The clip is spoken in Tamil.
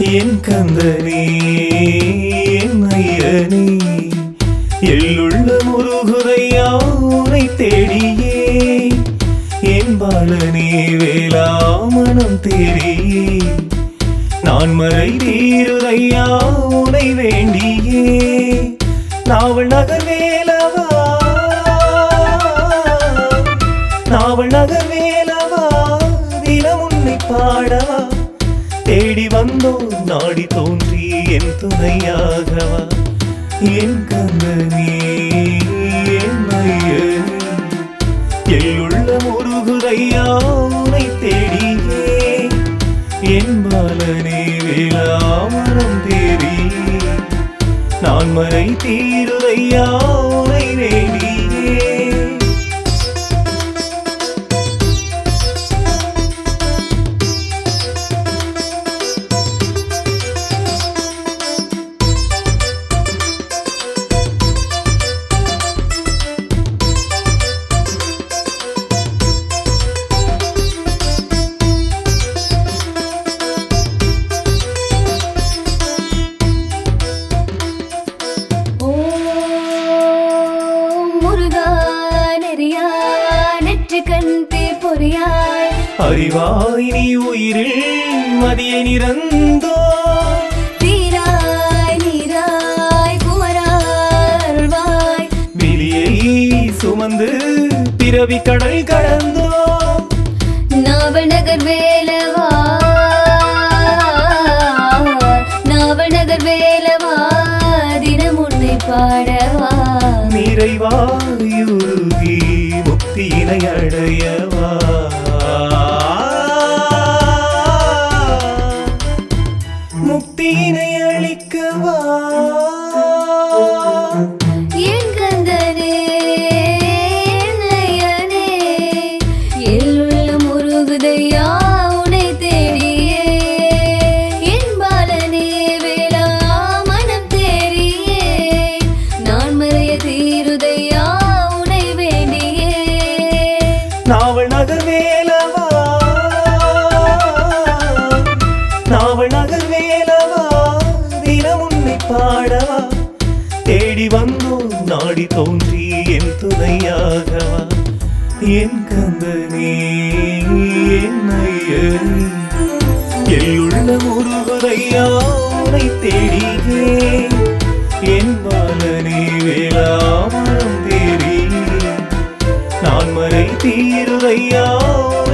என் கந்தனே என் ஐயனே எள்ளுள்ள முருகுதையா உனை தேடியே என் பாலனே வேளாமணம் தேடியே நான் மறை தீருதையா உனை வேண்டியே நாவல் நகர் வேலவா நாவல் நகர் வேலவா தினம் உன்னை பாடவா தேடி வந்தோம் நாடி தோன்றி என் துணையாகவா என் கந்தனே என் ஐயனே எள்ளுள்ள முருகுதையா உனை தேடியே என் பாலனே வேளாமரம் தேடி நான் மறை தீருதையா உனை வேண்டியே ஓம் முருகா நெறியா நெற்றி கண் பொறியாய் அறிவாய் நீ உயிரில் மதியை நிறந்தோ தீராய் நீராய் குமராய் விழியை சுமந்து பிறவி கடல் கடந்தோ நாவல் நகர் வேலவா நாவல் நகர் வேலவா தினம் உன்னை பாடவா நிறைவாயுருகி முக்தியினை அடையவா முக்தியினை அளிக்கவா என் கந்தனே நயனே எல்லுள்ள முருகுதையா உனை தேடியே என் பாலனே வேளா மனம் தேடியே நான் மறைய தீருதையா உனை வேண்டியே நாவல் நகர் வேலவா நாவல் நகர் வேலவா தினம் உன்னை பாடவா தேடி வந்தோம் நாடி தோன்றி என் துணையாகவா என் கந்தனே என் ஐயனே எள்ளுள்ள முருகுதையா உனை தேடியே என் பாலனே வேளாமரம் தேடி நான் மறை தீருதையா